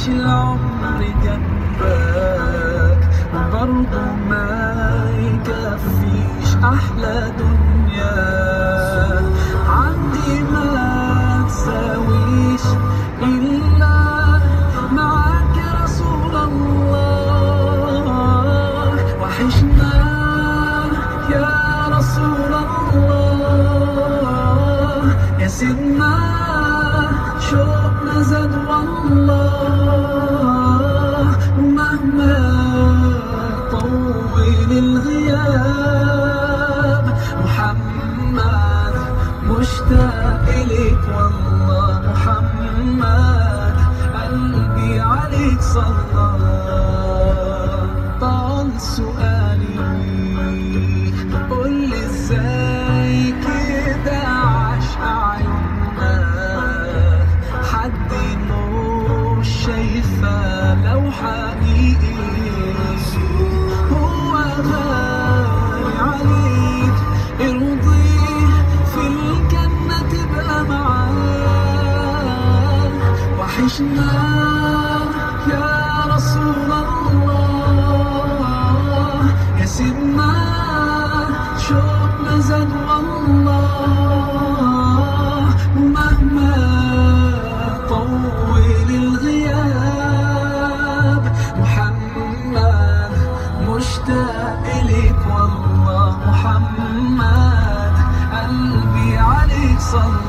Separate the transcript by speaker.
Speaker 1: عيش العمر جنبك وبرضه ما يكفيش أحلى دنيا عندي ما تساويش إلا معاك يا رسول الله وحشنا يا رسول الله يا سيدنا شوقنا زاد والله ومهما طول الغياب محمد مشتاق إليك والله محمد قلبي عليك صلى طال سؤالي قول لي ازاي كده عاش عيوننا حد مش شايفه لو حقيقي هو غالي عليك ارضيه في الجنة تبقى معاه وحشنا يا رسول الله يا سيدنا شوقنا زاد والله ومهما طول الغياب محمد مشتاق إليك والله محمد قلبي عليك صلى